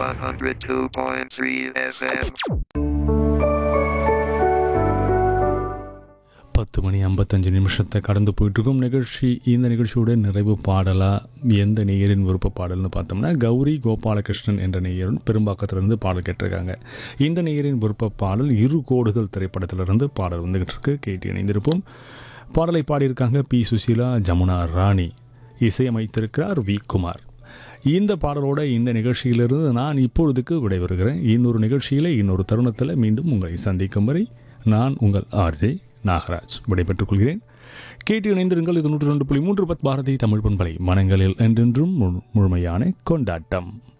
102.3 FM. பத்து மணி ஐம்பத்தஞ்சு நிமிஷத்தை கடந்து போயிட்டுருக்கும் நிகழ்ச்சி இந்த நிகழ்ச்சியோட நிறைவு பாடலாக எந்த நேயரின் விருப்ப பாடல்னு பார்த்தோம்னா கௌரி கோபாலகிருஷ்ணன் என்ற நேயரும் பெரும்பாக்கத்திலிருந்து பாடல் கேட்டிருக்காங்க இந்த நேயரின் விருப்ப பாடல் இரு கோடுகள் திரைப்படத்திலிருந்து பாடல் வந்துகிட்டு இருக்கு கேட்டு இணைந்திருப்போம் பாடலை பாடியிருக்காங்க பி சுசீலா ஜமுனா ராணி இசையமைத்திருக்கிறார் வி குமார் இந்த பாடலோட இந்த நிகழ்ச்சியிலிருந்து நான் இப்பொழுதுக்கு விடைபெறுகிறேன் இன்னொரு நிகழ்ச்சியில் இன்னொரு தருணத்தில் மீண்டும் உங்களை சந்திக்கும் வரை நான் உங்கள் ஆர்ஜே நாகராஜ் விடைபெற்றுக் கொள்கிறேன் கேட்டு இணைந்திருங்கள் இது நூற்று ரெண்டு புள்ளி மூன்று பத் பாரதி தமிழ் பண்பலை மனங்களில் என்றென்றும் முழு- முழுமையான கொண்டாட்டம்